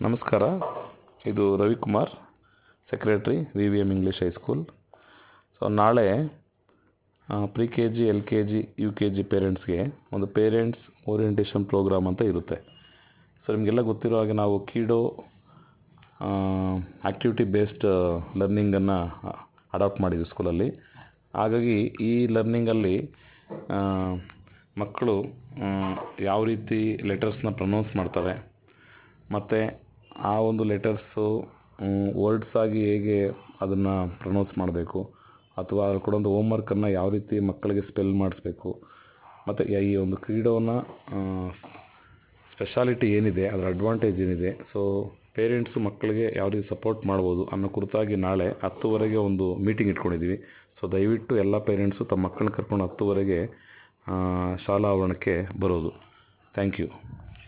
ನಮಸ್ಕಾರ ಇದು Ravikumar secretary V V M English high school so ನಾಳೆ pre K G L K G U K G ಪೇರೆಂಟ್ಸ್ಗೆ ಒಂದು parents orientation program ಅಂತ ಇರುತ್ತೆ ಸೊ ನಿಮಗೆಲ್ಲ ಗೊತ್ತಿರೋ ಹಾಗೆ ನಾವು ಕೀಡೋ ಆ್ಯಕ್ಟಿವಿಟಿ ಬೇಸ್ಡ್ ಲರ್ನಿಂಗನ್ನು ಅಡಾಪ್ಟ್ ಮಾಡಿದ್ವಿ ಸ್ಕೂಲಲ್ಲಿ ಹಾಗಾಗಿ ಈ ಲರ್ನಿಂಗಲ್ಲಿ ಮಕ್ಕಳು ಯಾವ ರೀತಿ ಲೆಟರ್ಸ್ನ ಪ್ರೊನೌನ್ಸ್ ಮಾಡ್ತಾರೆ ಮತ್ತು ಆ ಒಂದು ಲೆಟರ್ಸು ವರ್ಡ್ಸ್ ಆಗಿ ಹೇಗೆ ಅದನ್ನು ಪ್ರೊನೌನ್ಸ್ ಮಾಡಬೇಕು ಅಥವಾ ಅಲ್ಲಿ ಕೊಡುವಂಥ ಹೋಮ್ವರ್ಕನ್ನು ಯಾವ ರೀತಿ ಮಕ್ಕಳಿಗೆ ಸ್ಪೆಲ್ ಮಾಡಿಸ್ಬೇಕು ಮತ್ತು ಈ ಒಂದು ಕ್ರೀಡೋನ ಸ್ಪೆಷಾಲಿಟಿ ಏನಿದೆ ಅದರ ಅಡ್ವಾಂಟೇಜ್ ಏನಿದೆ ಸೊ ಪೇರೆಂಟ್ಸು ಮಕ್ಕಳಿಗೆ ಯಾವ ರೀತಿ ಸಪೋರ್ಟ್ ಮಾಡ್ಬೋದು ಅನ್ನೋ ಕುರಿತಾಗಿ ನಾಳೆ ಹತ್ತುವರೆಗೆ ಒಂದು ಮೀಟಿಂಗ್ ಇಟ್ಕೊಂಡಿದ್ದೀವಿ ಸೊ ದಯವಿಟ್ಟು ಎಲ್ಲ ಪೇರೆಂಟ್ಸು ತಮ್ಮ ಮಕ್ಕಳನ್ನ ಕರ್ಕೊಂಡು ಹತ್ತುವರೆಗೆ ಶಾಲಾ ಆವರಣಕ್ಕೆ ಬರೋದು ಥ್ಯಾಂಕ್ ಯು